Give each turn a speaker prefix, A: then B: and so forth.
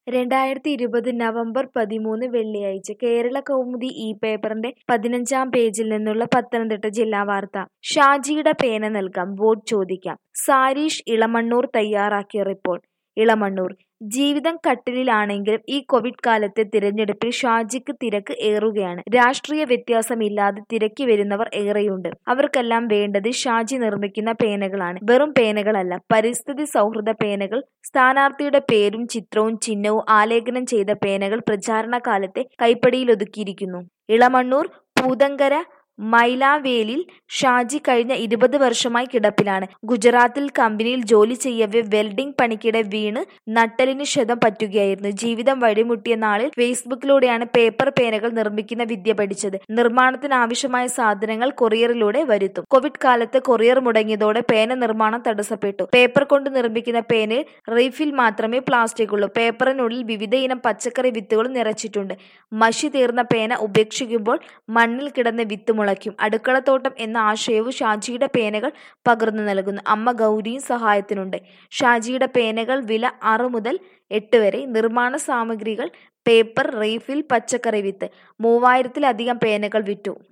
A: രണ്ടായിരത്തി ഇരുപത് നവംബർ പതിമൂന്ന് വെള്ളിയാഴ്ച കേരള കൗമുദി ഈ പേപ്പറിന്റെ പതിനഞ്ചാം പേജിൽ നിന്നുള്ള പത്തനംതിട്ട ജില്ലാ വാർത്ത ഷാജിയുടെ പേന നൽകാം വോട്ട് ചോദിക്കാം സാരീഷ് ഇളമണ്ണൂർ തയ്യാറാക്കിയ റിപ്പോർട്ട് ഇളമണ്ണൂർ ജീവിതം കട്ടിലിലാണെങ്കിലും ഈ കോവിഡ് കാലത്തെ തിരഞ്ഞെടുപ്പിൽ ഷാജിക്ക് തിരക്ക് ഏറുകയാണ് രാഷ്ട്രീയ വ്യത്യാസമില്ലാതെ തിരക്കി വരുന്നവർ ഏറെയുണ്ട് അവർക്കെല്ലാം വേണ്ടത് ഷാജി നിർമ്മിക്കുന്ന പേനകളാണ് വെറും പേനകളല്ല പരിസ്ഥിതി സൗഹൃദ പേനകൾ സ്ഥാനാർത്ഥിയുടെ പേരും ചിത്രവും ചിഹ്നവും ആലേഖനം ചെയ്ത പേനകൾ പ്രചാരണ കാലത്തെ കൈപ്പടിയിലൊതുക്കിയിരിക്കുന്നു ഇളമണ്ണൂർ പൂതങ്കര മൈലാവേലിൽ ഷാജി കഴിഞ്ഞ ഇരുപത് വർഷമായി കിടപ്പിലാണ് ഗുജറാത്തിൽ കമ്പനിയിൽ ജോലി ചെയ്യവേ വെൽഡിംഗ് പണിക്കിടെ വീണ് നട്ടലിന് ക്ഷതം പറ്റുകയായിരുന്നു ജീവിതം വഴിമുട്ടിയ നാളിൽ ഫേസ്ബുക്കിലൂടെയാണ് പേപ്പർ പേനകൾ നിർമ്മിക്കുന്ന വിദ്യ പഠിച്ചത് നിർമ്മാണത്തിന് ആവശ്യമായ സാധനങ്ങൾ കൊറിയറിലൂടെ വരുത്തും കോവിഡ് കാലത്ത് കൊറിയർ മുടങ്ങിയതോടെ പേന നിർമ്മാണം തടസ്സപ്പെട്ടു പേപ്പർ കൊണ്ട് നിർമ്മിക്കുന്ന പേനയിൽ റീഫിൽ മാത്രമേ പ്ലാസ്റ്റിക് ഉള്ളൂ പേപ്പറിനുള്ളിൽ വിവിധ ഇനം പച്ചക്കറി വിത്തുകളും നിറച്ചിട്ടുണ്ട് മഷി തീർന്ന പേന ഉപേക്ഷിക്കുമ്പോൾ മണ്ണിൽ കിടന്ന് വിത്ത് മുളയ്ക്കും അടുക്കളത്തോട്ടം എന്ന ആശയവും ഷാജിയുടെ പേനകൾ പകർന്നു നൽകുന്നു അമ്മ ഗൗരിയും സഹായത്തിനുണ്ട് ഷാജിയുടെ പേനകൾ വില ആറ് മുതൽ എട്ട് വരെ നിർമ്മാണ സാമഗ്രികൾ പേപ്പർ റീഫിൽ പച്ചക്കറി വിത്ത് മൂവായിരത്തിലധികം പേനകൾ വിറ്റു